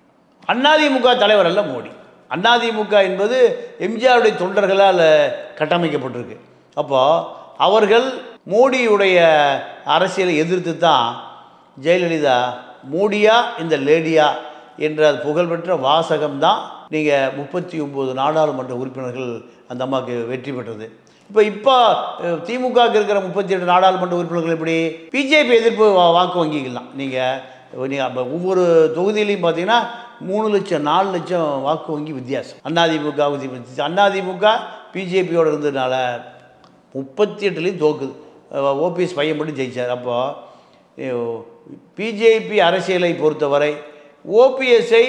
அதிமுக தலைவர் அல்ல மோடி அதிமுக என்பது எம்ஜிஆருடைய தொண்டர்களால் கட்டமைக்கப்பட்டிருக்கு அப்போ அவர்கள் மோடியுடைய அரசியலை எதிர்த்து தான் ஜெயலலிதா மோடியா இந்த லேடியா என்ற புகழ்பெற்ற வாசகம் தான் நீங்கள் முப்பத்தி ஒம்பது நாடாளுமன்ற உறுப்பினர்கள் அந்த அம்மாவுக்கு வெற்றி பெற்றது இப்போ இப்போ திமுகவுக்கு இருக்கிற முப்பத்தி எட்டு நாடாளுமன்ற உறுப்பினர்கள் எப்படி பிஜேபி எதிர்ப்பு வா- வாக்கு வங்கிக்கலாம் நீங்கள் நீங்கள் அப்போ ஒவ்வொரு தொகுதியிலையும் பார்த்தீங்கன்னா மூணு லட்சம் நாலு லட்சம் வாக்கு வங்கி வித்தியாசம் அதிமுக அதிமுக பிஜேபியோட இருந்ததுனால முப்பத்தி எட்டுலேயும் தோக்குது ஓபிஎஸ் பையன் மட்டும் ஜெயிச்சார் அப்போது பிஜேபி அரசியலை பொறுத்தவரை ஓபிஎஸ்ஐ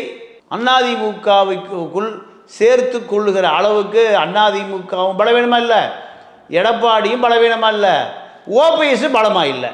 அதிமுகவுக்குள் சேர்த்து கொள்ளுகிற அளவுக்கு அதிமுகவும் பலவீனமா இல்லை எடப்பாடியும் பலவீனமா இல்லை ஓபிஎஸ் பலமா இல்லை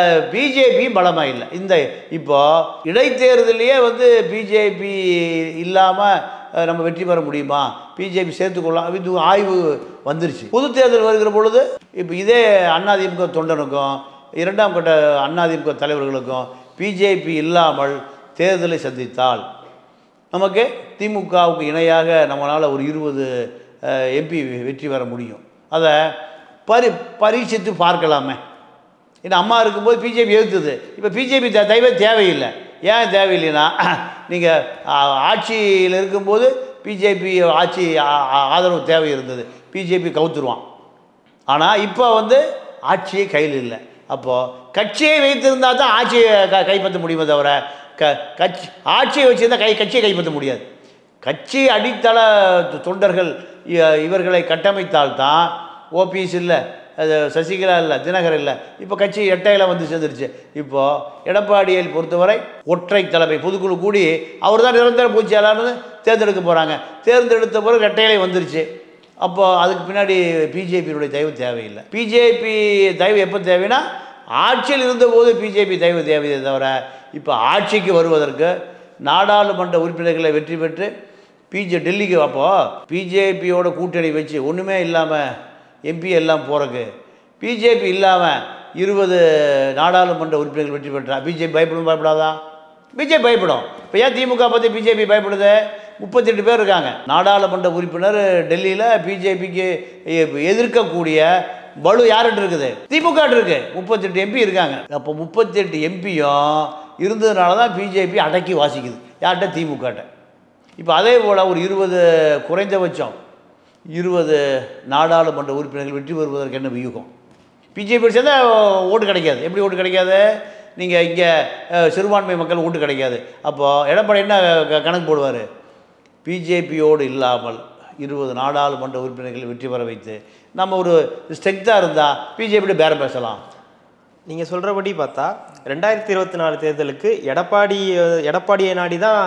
பிஜேபி பலமா இல்லை இந்த இப்போ இடைத்தேர்தலையே வந்து பிஜேபி இல்லாமல் நம்ம வெற்றி பெற முடியுமா பிஜேபி சேர்த்துக்கொள்ளலாம் இது ஆய்வு வந்துருச்சு பொது தேர்தல் வருகிற பொழுது இப்போ இதே அதிமுக தொண்டனுக்கும் இரண்டாம் கட்ட அதிமுக தலைவர்களுக்கும் பிஜேபி இல்லாமல் தேர்தலை சந்தித்தால் நமக்கு திமுகவுக்கு இணையாக நம்மளால் ஒரு இருபது எம்பி வெற்றி பெற முடியும் அதை பரி பரீட்சித்து பார்க்கலாமே ஏன்னா அம்மா இருக்கும்போது பிஜேபி எதிர்த்தது இப்போ பிஜேபி த தயவே தேவையில்லை ஏன் தேவையில்லைன்னா நீங்கள் ஆட்சியில் இருக்கும்போது பிஜேபி ஆட்சி ஆ- ஆ- ஆதரவு தேவை இருந்தது பிஜேபி கவுத்துருவான் ஆனால் இப்போ வந்து ஆட்சியே கையில் இல்லை அப்போது கட்சியை வைத்திருந்தால் தான் ஆட்சியை க கைப்பற்ற முடியுமே தவிர க கட்சி ஆட்சியை வச்சுருந்தா கை கட்சியை கைப்பற்ற முடியாது கட்சி அடித்தள தொ- தொண்டர்கள் இ- இவர்களை கட்டமைத்தால்தான் ஓபிஎஸ் இல்லை அது சசிகலா இல்லை தினகர் இல்லை இப்போ கட்சி எட்டையில் வந்து சேர்ந்துருச்சு இப்போது எடப்பாடியை பொறுத்தவரை ஒற்றை தலைமை பொதுக்குழு கூடி அவர் தான் நிரந்தர பூச்சியாளர்னு தேர்ந்தெடுக்க போகிறாங்க தேர்ந்தெடுத்த பிறகு ரெட்டையிலே வந்துருச்சு அப்போ அதுக்கு பின்னாடி பிஜேபியினுடைய தயவு தேவையில்லை பிஜேபி தயவு எப்போ தேவைன்னா ஆட்சியில் இருந்தபோது பிஜேபி தயவு தேவையே தவிர இப்போ ஆட்சிக்கு வருவதற்கு நாடாளுமன்ற உறுப்பினர்களை வெற்றி பெற்று பிஜே டெல்லிக்கு அப்போது பிஜேபியோட கூட்டணி வச்சு ஒன்றுமே இல்லாமல் எம்பி எல்லாம் போகிறக்கு பிஜேபி இல்லாமல் இருபது நாடாளுமன்ற உறுப்பினர்கள் வெற்றி பெற்றா பிஜேபி பயப்படும் பயப்படாதா பிஜேபி பயப்படும் இப்போ ஏன் திமுக பற்றி பிஜேபி பயப்படுது முப்பத்தெட்டு பேர் இருக்காங்க நாடாளுமன்ற உறுப்பினர் டெல்லியில் பிஜேபிக்கு எதிர்க்கக்கூடிய வலு யார்கிட்ட இருக்குது திமுக இருக்கு முப்பத்தெட்டு எம்பி இருக்காங்க அப்போ முப்பத்தெட்டு எம்பியும் இருந்ததுனால தான் பிஜேபி அடக்கி வாசிக்குது யார்கிட்ட திமுகட்ட இப்போ அதே போல் ஒரு இருபது குறைந்தபட்சம் இருபது நாடாளுமன்ற உறுப்பினர்கள் வெற்றி பெறுவதற்கு என்ன வியூகம் பிஜேபி சேர்ந்தா ஓட்டு கிடைக்காது எப்படி ஓட்டு கிடைக்காது நீங்கள் இங்கே சிறுபான்மை மக்கள் ஓட்டு கிடைக்காது அப்போது எடப்பாடி என்ன க- கணக்கு போடுவார் பிஜேபியோடு இல்லாமல் இருபது நாடாளுமன்ற உறுப்பினர்கள் வெற்றி பெற வைத்து நம்ம ஒரு ஸ்ட்ரென்த்தாக இருந்தால் பிஜேபியோட பேரம் பேசலாம் நீங்கள் சொல்கிறபடி பார்த்தா ரெண்டாயிரத்தி இருபத்தி நாலு தேர்தலுக்கு எடப்பாடி எடப்பாடியை நாடி தான்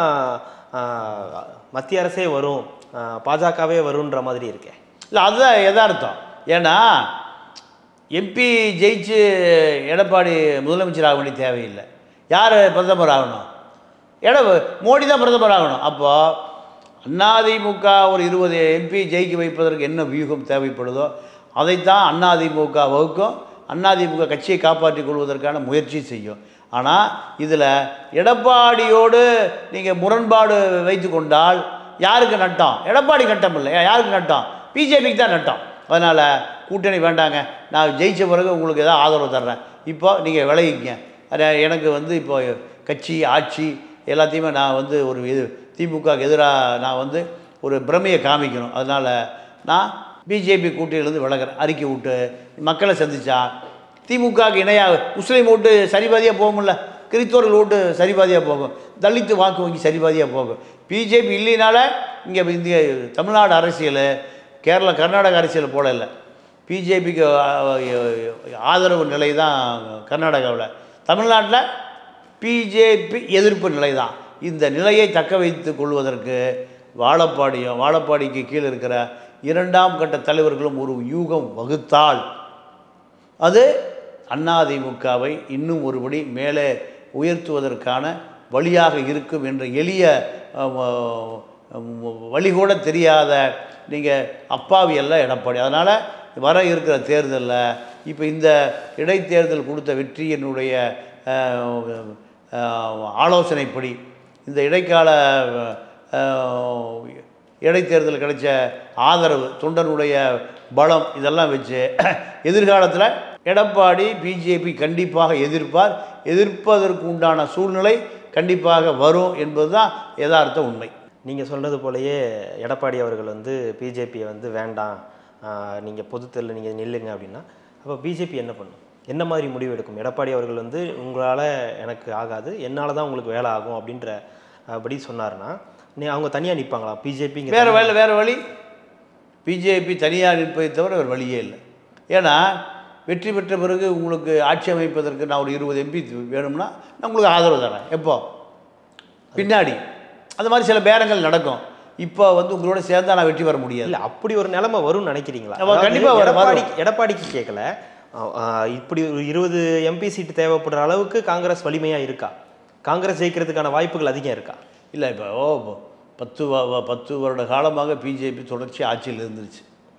மத்திய அரசே வரும் ஆஹ், பாஜகவே வரும்ன்ற மாதிரி இருக்கே இல்லை அதுதான் எதார்த்தம் ஏன்னா எம்பி ஜெயிச்சு எடப்பாடி முதலமைச்சர் ஆக வேண்டிய தேவையில்லை யார் பிரதமர் ஆகணும் எட மோடி தான் பிரதமர் ஆகணும் அப்போது அதிமுக ஒரு இருபது எம்பி ஜெயிக்க வைப்பதற்கு என்ன வியூகம் தேவைப்படுதோ அதைத்தான் அதிமுக வகுக்கும் அதிமுக கட்சியை காப்பாற்றிக் கொள்வதற்கான முயற்சி செய்யும் ஆனால் இதில் எடப்பாடியோடு நீங்கள் முரண்பாடு வைத்து கொண்டால் யாருக்கு நட்டம் எடப்பாடி நட்டம் இல்லை யாருக்கு நட்டம் பிஜேபிக்கு தான் நட்டம் அதனால் கூட்டணி வேண்டாங்க நான் ஜெயிச்ச பிறகு உங்களுக்கு ஏதாவது ஆதரவு தர்றேன் இப்போ நீங்கள் விளைவிங்க அது எனக்கு வந்து இப்போ கட்சி ஆட்சி எல்லாத்தையுமே நான் வந்து ஒரு இது திமுகவுக்கு எதிராக நான் வந்து ஒரு பிரமையை காமிக்கணும் அதனால் நான் பிஜேபி கூட்டணியிலேருந்து விலகிறேன் அறிக்கை விட்டு மக்களை சந்திச்சா திமுகவுக்கு இணையாக முஸ்லீம் ஓட்டு சரிபாதியாக போகும்ல கிறிஸ்தவர்கள் ஓட்டு சரிபாதியாக போகும் தலித்து வாக்கு வங்கி சரிபாதியாக போகும் பிஜேபி இல்லைனால இங்கே இந்திய தமிழ்நாடு அரசியல் கேரளா கர்நாடக அரசியல் போல இல்லை பிஜேபிக்கு ஆதரவு நிலை தான் கர்நாடகாவில் தமிழ்நாட்டில் பிஜேபி எதிர்ப்பு நிலை தான் இந்த நிலையை தக்க வைத்து கொள்வதற்கு வாழப்பாடியும் வாழப்பாடிக்கு கீழே இருக்கிற இரண்டாம் கட்ட தலைவர்களும் ஒரு யூகம் வகுத்தால் அது அதிமுகவை இன்னும் ஒருபடி மேலே உயர்த்துவதற்கான வழியாக இருக்கும் என்ற எளிய அஹ், வழி கூட தெரியாத நீங்கள் அப்பாவி எல்லாம் எடப்பாடி அதனால் வர இருக்கிற தேர்தலில் இப்போ இந்த இடைத்தேர்தல் கொடுத்த வெற்றியினுடைய அஹ், அஹ், ஆலோசனைப்படி இந்த இடைக்கால அஹ், இடைத்தேர்தல் கிடைச்ச ஆதரவு தொண்டனுடைய பலம் இதெல்லாம் வச்சு எதிர்காலத்தில் எடப்பாடி பிஜேபி கண்டிப்பாக எதிர்ப்பார் எதிர்ப்பதற்கு உண்டான சூழ்நிலை கண்டிப்பாக வரும் என்பது தான் யதார்த்த உண்மை நீங்கள் சொல்கிறது போலயே எடப்பாடி அவர்கள் வந்து பிஜேபியை வந்து வேண்டாம் நீங்கள் பொதுத்தேர்தலில் நீங்கள் நில்லுங்க அப்படின்னா அப்போ பிஜேபி என்ன பண்ணும் என்ன மாதிரி முடிவு எடுக்கும் எடப்பாடி அவர்கள் வந்து உங்களால் எனக்கு ஆகாது என்னால் தான் உங்களுக்கு வேலை ஆகும் அப்படின்ற அஹ், படி சொன்னார்னா நீ அவங்க தனியாக நிற்பாங்களா பிஜேபிங்க வேறு வழி வேறு வழி பிஜேபி தனியாக நிற்பதை தவிர வேறு வழியே இல்லை ஏன்னா வெற்றி பெற்ற பிறகு உங்களுக்கு ஆட்சி அமைப்பதற்கு நான் ஒரு இருபது எம்பி வேணும்னா நான் உங்களுக்கு ஆதரவு தரேன் எப்போ பின்னாடி அந்த மாதிரி சில பேரங்கள் நடக்கும் இப்போ வந்து உங்களோட சேர்ந்தா நான் வெற்றி பெற முடியாது இல்லை அப்படி ஒரு நிலைமை வரும்னு நினைக்கிறீங்களா அவ அதாவது கண்டிப்பா வரும், எடப்பாடி வரும். எடப்பாடிக்கு கேட்கல அஹ், அஹ், இப்படி ஒரு இருபது எம்பி சீட்டு தேவைப்படுற அளவுக்கு காங்கிரஸ் வலிமையாக இருக்கா காங்கிரஸ் ஜெயிக்கிறதுக்கான வாய்ப்புகள் அதிகம் இருக்கா இல்லை இப்போ ஓ பத்து வ- வ- பத்து வருட காலமாக பிஜேபி தொடர்ச்சி ஆட்சியில் இருந்துருச்சு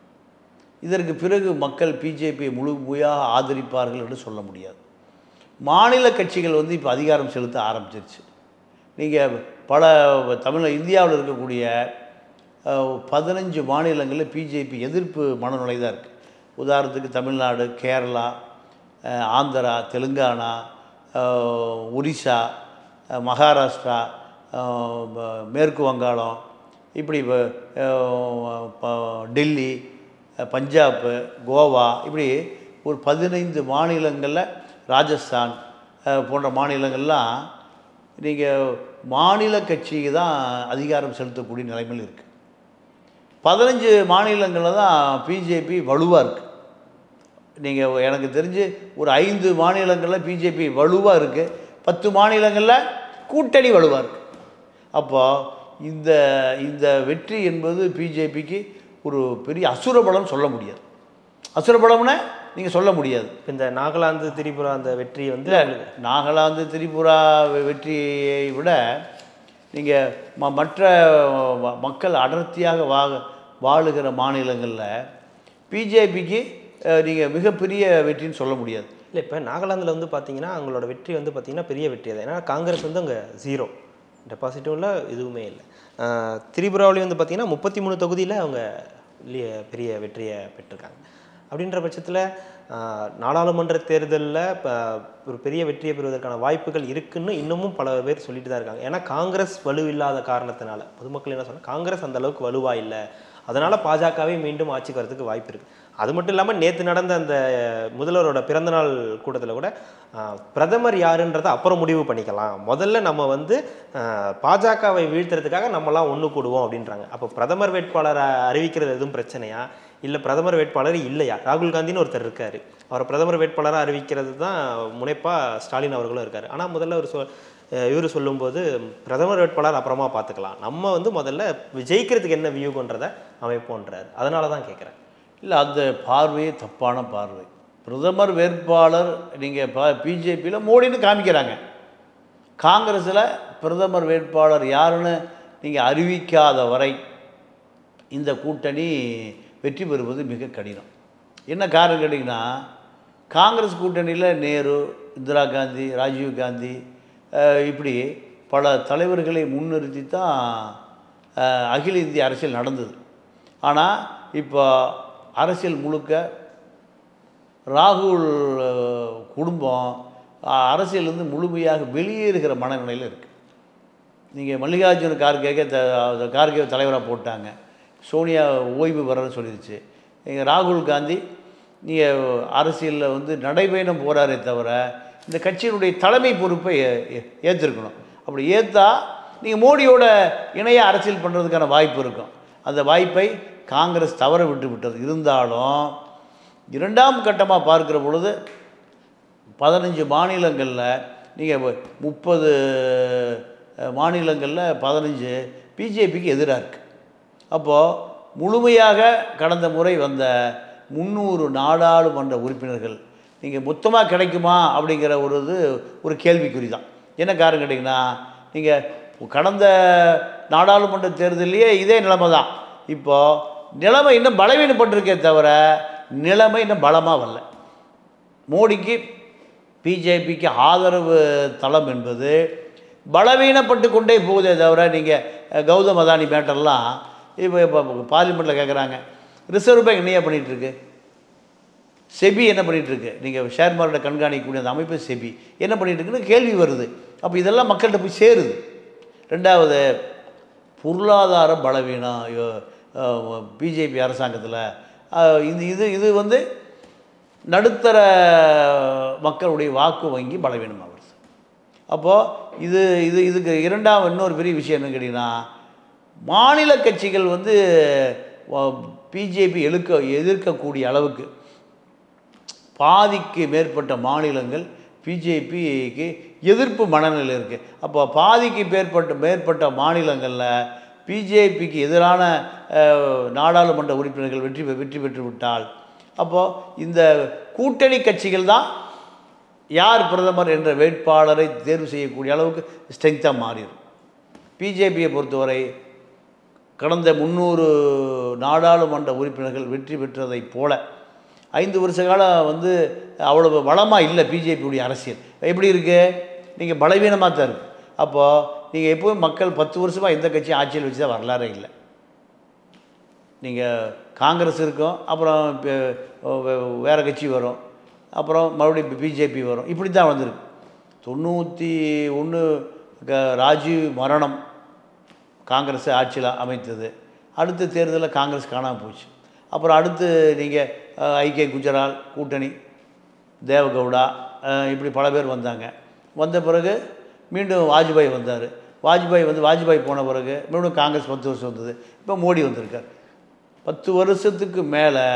இதற்கு பிறகு மக்கள் பிஜேபியை முழுமையாக ஆதரிப்பார்கள் என்று சொல்ல முடியாது மாநில கட்சிகள் வந்து இப்போ அதிகாரம் செலுத்த ஆரம்பிச்சிருச்சு நீங்கள் பல தமிழ் இந்தியாவில் இருக்கக்கூடிய அஹ், பதினஞ்சு மாநிலங்களில் பிஜேபி எதிர்ப்பு மனநிலை தான் இருக்குது உதாரணத்துக்கு தமிழ்நாடு கேரளா அஹ், ஆந்திரா தெலுங்கானா அஹ், ஒரிசா அஹ், மகாராஷ்டிரா அஹ், ம- மேற்கு வங்காளம் இப்படி வ- அஹ், ப- டெல்லி அஹ், பஞ்சாப் கோவா இப்படி ஒரு பதினைந்து மாநிலங்களில் ராஜஸ்தான் அஹ், போன்ற மாநிலங்கள்லாம் நீங்கள் மாநில கட்சிக்கு தான் அதிகாரம் செலுத்தக்கூடிய நிலைமையில் இருக்குது பதினஞ்சு மாநிலங்களில் தான் பிஜேபி வலுவாக இருக்குது நீங்கள் எனக்கு தெரிஞ்சு ஒரு ஐந்து மாநிலங்களில் பிஜேபி வலுவாக இருக்குது பத்து மாநிலங்களில் கூட்டணி வலுவாக இருக்குது அப்போ இந்த இந்த வெற்றி என்பது பிஜேபிக்கு ஒரு பெரிய அசுரபலம் சொல்ல முடியாது அசுரபலம்னா நீங்கள் சொல்ல முடியாது இப்ப இந்த நாகாலாந்து திரிபுரா அந்த வெற்றி வந்து இல்லை நாகாலாந்து திரிபுரா வெ- வெற்றியை விட நீங்கள் ம மற்ற ம- மக்கள் அடர்த்தியாக வா வாழுகிற மாநிலங்களில் பிஜேபிக்கு நீங்கள் மிகப்பெரிய வெற்றின்னு சொல்ல முடியாது இல்லை இப்போ நாகாலாந்தில் வந்து பார்த்தீங்கன்னா அவங்களோட வெற்றி வந்து பார்த்தீங்கன்னா பெரிய வெற்றி தான் ஏன்னா காங்கிரஸ் வந்து அங்கே ஜீரோ டெபாசிட்டும் இல்லை எதுவுமே இல்லை ஆஹ் திரிபுராவிலையும் வந்து பார்த்தீங்கன்னா முப்பத்தி மூணு தொகுதியில் அவங்க லி- பெரிய வெற்றியை பெற்றிருக்காங்க அப்படின்ற பட்சத்தில் நாடாளுமன்ற தேர்தலில் இப்போ ஒரு பெரிய வெற்றியை பெறுவதற்கான வாய்ப்புகள் இருக்குன்னு இன்னமும் பல பேர் சொல்லிட்டு தான் இருக்காங்க ஏன்னா காங்கிரஸ் வலுவில்லாத காரணத்தினால பொதுமக்கள் என்ன சொன்னா காங்கிரஸ் அந்த அளவுக்கு வலுவா இல்லை அதனால பாஜகவே மீண்டும் ஆட்சிக்கு வரதுக்கு வாய்ப்பு இருக்கு அது மட்டும் இல்லாமல் நேற்று நடந்த அந்த முதல்வரோட பிறந்தநாள் கூட்டத்தில் கூட ஆஹ், பிரதமர் யாருன்றதை அப்புறம் முடிவு பண்ணிக்கலாம் முதல்ல நம்ம வந்து ஆஹ், பாஜகவை வீழ்த்துறதுக்காக நம்மலாம் ஒன்று கூடுவோம் அப்படின்றாங்க அப்போ பிரதமர் வேட்பாளரை அறிவிக்கிறது எதுவும் பிரச்சனையா இல்லை பிரதமர் வேட்பாளர் இல்லையா ராகுல் காந்தின்னு ஒருத்தர் இருக்காரு அவரை பிரதமர் வேட்பாளராக அறிவிக்கிறது தான் முனைப்பாக ஸ்டாலின் அவர்களும் இருக்காரு ஆனால் முதல்ல ஒரு சொல் இவர் சொல்லும்போது பிரதமர் வேட்பாளர் அப்புறமா பார்த்துக்கலாம் நம்ம வந்து முதல்ல ஜெயிக்கிறதுக்கு என்ன வியூகன்றதை அமைப்போன்றார் அதனால தான் கேட்குறேன் இல்லை அந்த பார்வையே தப்பான பார்வை பிரதமர் வேட்பாளர் நீங்கள் பா பிஜேபியில் மோடின்னு காமிக்கிறாங்க காங்கிரஸில் பிரதமர் வேட்பாளர் யாருன்னு நீங்கள் அறிவிக்காத வரை இந்த கூட்டணி வெற்றி பெறுவது மிக கடினம் என்ன காரணம் கேட்டிங்கன்னா காங்கிரஸ் கூட்டணியில் நேரு இந்திரா காந்தி ராஜீவ் காந்தி அஹ், இப்படி பல தலைவர்களை முன்னிறுத்தி தான் அஹ், அகில இந்திய அரசியல் நடந்தது ஆனால் இப்போ அரசியல் முழுக்க ராகுல் அஹ், குடும்பம் அஹ், அரசியலிருந்து முழுமையாக வெளியேறுகிற மனநிலையில் இருக்குது நீங்கள் மல்லிகார்ஜுன கார்கேக்கு த த- கார்கே தலைவராக போட்டாங்க சோனியா ஓய்வு பெறன்னு சொல்லிடுச்சு நீங்கள் ராகுல் காந்தி நீங்கள் அரசியலில் வந்து நடைபயணம் போகிறாரே தவிர இந்த கட்சியினுடைய தலைமை பொறுப்பை ஏ- ஏ- ஏற்றிருக்கணும் அப்படி ஏற்றா நீங்கள் மோடியோட இணைய அரசியல் பண்ணுறதுக்கான வாய்ப்பு இருக்கும் அந்த வாய்ப்பை காங்கிரஸ் தவற விட்டு விட்டது இருந்தாலும் இரண்டாம் கட்டமாக பார்க்கிற பொழுது பதினஞ்சு மாநிலங்களில் நீங்கள் முப்பது மாநிலங்களில் பதினஞ்சு பிஜேபிக்கு எதிராக இருக்குது அப்போது முழுமையாக கடந்த முறை வந்த முந்நூறு நாடாளுமன்ற உறுப்பினர்கள் நீங்கள் மொத்தமாக கிடைக்குமா அப்படிங்கிற ஒரு இது ஒரு கேள்விக்குறி தான் என்ன காரணம் கேட்டிங்கன்னா நீங்கள் கடந்த நாடாளுமன்ற தேர்தலையே இதே நிலைமை தான் இப்போ நிலைமை இன்னும் பலவீனப்பட்டிருக்கே தவிர நிலைமை இன்னும் பலமாக வரல மோடிக்கு பிஜேபிக்கு ஆதரவு தளம் என்பது பலவீனப்பட்டு கொண்டே போகுதே தவிர நீங்கள் கௌதம் அதானி மேட்டர்லாம் இப்போ இப்போ பார்லிமெண்ட்டில் கேட்குறாங்க ரிசர்வ் பேங்க் என்னையா பண்ணிகிட்டு இருக்கு செபி என்ன பண்ணிட்டு இருக்கு நீங்கள் ஷேர் மார்க்கெட்டை கண்காணிக்கக்கூடிய அந்த அமைப்பு செபி என்ன பண்ணிட்டு இருக்குன்னு கேள்வி வருது அப்போ இதெல்லாம் மக்கள்கிட்ட போய் சேருது ரெண்டாவது பொருளாதார பலவீனம் பிஜேபி அரசாங்கத்தில் இது இது இது வந்து நடுத்தர மக்களுடைய வாக்கு வங்கி பலவீனமாக வருது அப்போது இது இது இதுக்கு இரண்டாம் இன்னொரு பெரிய விஷயம் என்ன கேட்டிங்கன்னா மாநில கட்சிகள் வந்து பிஜேபி எழுக்க எதிர்க்கக்கூடிய அளவுக்கு பாதிக்கு மேற்பட்ட மாநிலங்கள் பிஜேபிக்கு எதிர்ப்பு மனநிலை இருக்குது அப்போ பாதிக்கு மேற்பட்ட மேற்பட்ட மாநிலங்களில் பிஜேபிக்கு எதிரான அஹ், நாடாளுமன்ற உறுப்பினர்கள் வெற்றி பெ- வெற்றி பெற்று விட்டால் அப்போது இந்த கூட்டணி கட்சிகள் தான் யார் பிரதமர் என்ற வேட்பாளரை தேர்வு செய்யக்கூடிய அளவுக்கு ஸ்ட்ரென்த்தாக மாறிடும் பிஜேபியை பொறுத்தவரை கடந்த முந்நூறு நாடாளுமன்ற உறுப்பினர்கள் வெற்றி பெற்றதைப் போல ஐந்து வருஷ காலம் வந்து அவ்வளவு வளமாக இல்லை பிஜேபியுடைய அரசியல் எப்படி இருக்கு நீங்கள் பலவீனமாக தான் இருக்கு அப்போது நீங்கள் எப்போவும் மக்கள் பத்து வருஷமாக எந்த கட்சியும் ஆட்சியில் வச்சு தான் வரலாறே இல்லை நீங்கள் காங்கிரஸ் இருக்கும் அப்புறம் இப்போ வே- வேறு கட்சி வரும் அப்புறம் மறுபடியும் பிஜேபி வரும் இப்படி தான் வந்திருக்கு தொண்ணூற்றி ஒன்று ராஜீவ் மரணம் காங்கிரஸ் ஆட்சியில் அமைத்தது அடுத்த தேர்தலில் காங்கிரஸ் காணாமல் போச்சு அப்புறம் அடுத்து நீங்கள் ஐக்கிய குஜரால் கூட்டணி தேவகவுடா அஹ், இப்படி பல பேர் வந்தாங்க வந்த பிறகு மீண்டும் வாஜ்பாய் வந்தார் வாஜ்பாய் வந்து வாஜ்பாய் போன பிறகு மீண்டும் காங்கிரஸ் பத்து வருஷம் வந்தது இப்போ மோடி வந்திருக்கார் பத்து வருஷத்துக்கு மேலே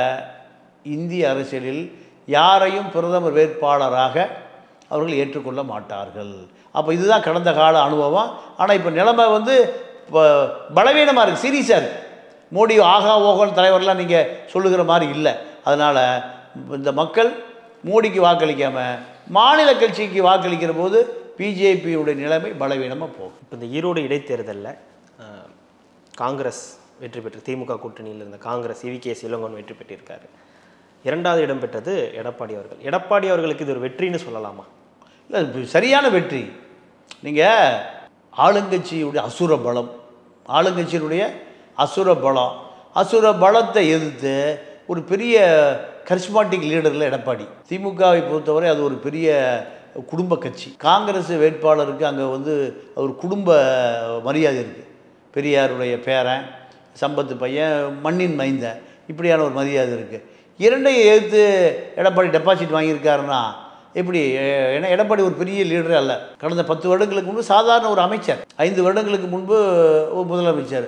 இந்திய அரசியலில் யாரையும் பிரதமர் வேட்பாளராக அவர்கள் ஏற்றுக்கொள்ள மாட்டார்கள் அப்போ இதுதான் கடந்த கால அனுபவம் ஆனால் இப்போ நிலைமை வந்து இப்போ பலவீனமாக இருக்குது சீரியஸாக இருக்குது மோடி ஆகா ஓகோன்னு தலைவர்லாம் நீங்கள் சொல்லுகிற மாதிரி இல்லை அதனால் இந்த மக்கள் மோடிக்கு வாக்களிக்காமல் மாநில கட்சிக்கு வாக்களிக்கிற போது பிஜேபியுடைய நிலைமை பலவீனமாக போகும் இப்போ இந்த ஈரோடு இடைத்தேர்தலில் அஹ், காங்கிரஸ் வெற்றி பெற்று திமுக கூட்டணியில் இருந்த காங்கிரஸ் இவிகேஎஸ் இளங்கோன் வெற்றி பெற்றிருக்காரு இரண்டாவது இடம் பெற்றது எடப்பாடி அவர்கள் எடப்பாடி அவர்களுக்கு இது ஒரு வெற்றின்னு சொல்லலாமா இல்லை இது சரியான வெற்றி நீங்கள் ஆளுங்கட்சியுடைய அசுர பலம் ஆளுங்கட்சியினுடைய அசுர பலம் அசுர பலத்தை எதிர்த்து ஒரு பெரிய கரிஸ்மாட்டிக் லீடரில் எடப்பாடி திமுகவை பொறுத்தவரை அது ஒரு பெரிய குடும்ப கட்சி காங்கிரஸ் வேட்பாளருக்கு அங்கே வந்து ஒரு குடும்ப மரியாதை இருக்குது பெரியாருடைய பேரன் சம்பத்து பையன் மண்ணின் மைந்தன் இப்படியான ஒரு மரியாதை இருக்குது இரண்டையும் எதிர்த்து எடப்பாடி டெபாசிட் வாங்கியிருக்காருன்னா எப்படி எ- ஏன்னா எடப்பாடி ஒரு பெரிய லீடரே அல்ல கடந்த பத்து வருடங்களுக்கு முன்பு சாதாரண ஒரு அமைச்சர் ஐந்து வருடங்களுக்கு முன்பு ஒரு முதலமைச்சர்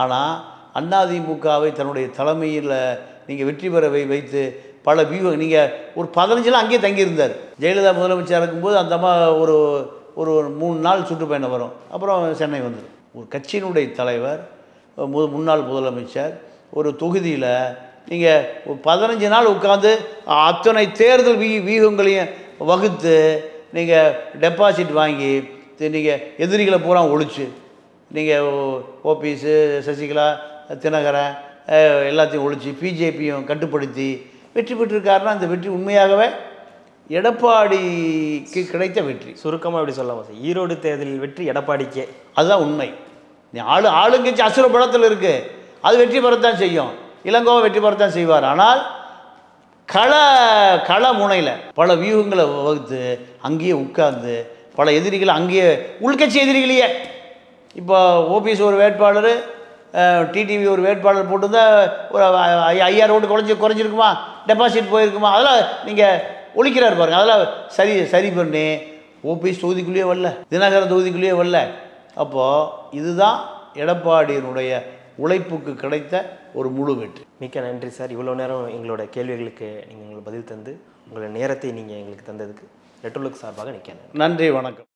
ஆனால் அதிமுகவை தன்னுடைய தலைமையில் நீங்கள் வெற்றி பெற வை வைத்து பல வியூ நீங்கள் ஒரு பதினஞ்சுலாம் அங்கேயே தங்கியிருந்தார் ஜெயலலிதா முதலமைச்சர் இருக்கும்போது அந்த அம்மா ஒரு ஒரு மூணு நாள் சுற்றுப்பயணம் வரும் அப்புறம் சென்னை வந்துடும் ஒரு கட்சியினுடைய தலைவர் மு முன்னாள் முதலமைச்சர் ஒரு தொகுதியில் நீங்கள் ஒரு பதினஞ்சு நாள் உட்காந்து அத்தனை தேர்தல் வீ வியூகங்களையும் வகுத்து நீங்கள் டெபாசிட் வாங்கி நீங்கள் எதிரிகளை பூரா ஒழிச்சு நீங்கள் ஓபிஎஸ்ஸு சசிகலா தினகரன் அஹ், எல்லாத்தையும் ஒழிச்சு பிஜேபியும் கட்டுப்படுத்தி வெற்றி பெற்றிருக்காருன்னா இந்த வெற்றி உண்மையாகவே எடப்பாடிக்கு கிடைத்த வெற்றி சுருக்கமாக இப்படி சொல்லலாமா சார் ஈரோடு தேர்தலில் வெற்றி எடப்பாடிக்கே அதுதான் உண்மை நீ ஆளு ஆளுங்கட்சி அசுர பலத்தில் இருக்கு அது வெற்றி பெறத்தான் செய்யும் இளங்கோவை வெற்றி பெறத்தான் செய்வார் ஆனால் கள கள முனையில் பல வியூகங்களை வகுத்து அங்கேயே உட்கார்ந்து பல எதிரிகளை அங்கேயே உள்கட்சி எதிரிகளையே இப்போ ஓபிஎஸ் ஒரு வேட்பாளர் டிடிவி ஒரு வேட்பாளர் போட்டிருந்தா ஒரு ஐ- ஐ- ஐயாயிரம் ஓட்டு குறைஞ்சி குறைஞ்சிருக்குமா டெபாசிட் போயிருக்குமா அதெல்லாம் நீங்கள் ஒழிக்கிறார் பாருங்க அதெல்லாம் சரி சரி பண்ணி ஓபிஎஸ் தொகுதிக்குள்ளேயே வரல தினகரன் தொகுதிக்குள்ளேயே வரல அப்போது இதுதான் எடப்பாடியினுடைய உழைப்புக்கு கிடைத்த ஒரு முழு வெற்றி மிக்க நன்றி சார் இவ்வளோ நேரம் எங்களோட கேள்விகளுக்கு நீங்கள் எங்களுக்கு பதில் தந்து உங்களோட நேரத்தை நீங்கள் எங்களுக்கு தந்ததுக்கு ரெட்டோலுக்கு சார்பாக நிற்க நன்றி வணக்கம்